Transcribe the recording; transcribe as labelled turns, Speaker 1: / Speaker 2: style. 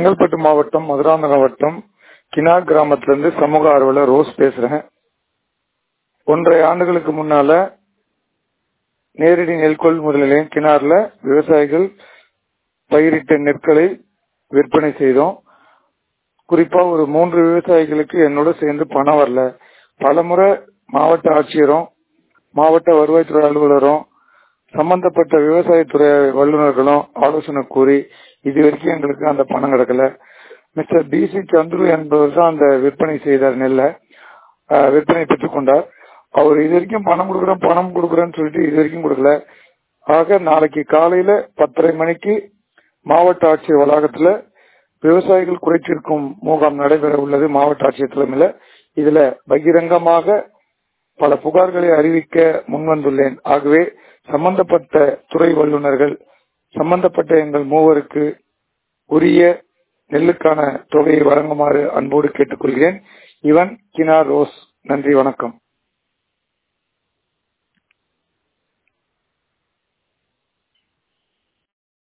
Speaker 1: செங்கல்பட்டு மாவட்டம் மதுராந்தகம் வட்டம் கினார் கிராமத்திலிருந்து சமூக ஆர்வலர் ரோஸ் பேசுறேன் ஒன்றரை ஆண்டுகளுக்கு முன்னால நேரடி நெல் கொள்முதல் நிலையம் கிணறுல விவசாயிகள் பயிரிட்ட நெற்களை விற்பனை செய்தோம் குறிப்பா ஒரு மூன்று விவசாயிகளுக்கு என்னோட சேர்ந்து பணம் வரல பலமுறை மாவட்ட ஆட்சியரும் மாவட்ட வருவாய்த்துறை அலுவலரும் சம்பந்தப்பட்ட விவசாயத்துறை வல்லுநர்களும் ஆலோசனை கூறி இது வரைக்கும் எங்களுக்கு அந்த பணம் கிடைக்கல மிஸ்டர் பி சி சந்துரு என்பவர் தான் அந்த விற்பனை செய்தார் நெல்லை விற்பனை பெற்றுக் கொண்டார் அவர் இது வரைக்கும் பணம் கொடுக்குறேன் பணம் கொடுக்குறேன்னு சொல்லிட்டு இது வரைக்கும் கொடுக்கல ஆக நாளைக்கு காலையில பத்தரை மணிக்கு மாவட்ட ஆட்சியர் வளாகத்துல விவசாயிகள் குறைச்சிருக்கும் முகாம் நடைபெற உள்ளது மாவட்ட ஆட்சியர் தலைமையில இதுல பகிரங்கமாக பல புகார்களை அறிவிக்க முன்வந்துள்ளேன் ஆகவே சம்பந்தப்பட்ட துறை வல்லுநர்கள் சம்பந்தப்பட்ட எங்கள் மூவருக்கு உரிய நெல்லுக்கான தொகையை வழங்குமாறு அன்போடு கேட்டுக்கொள்கிறேன் இவன் கினார் ரோஸ் நன்றி வணக்கம்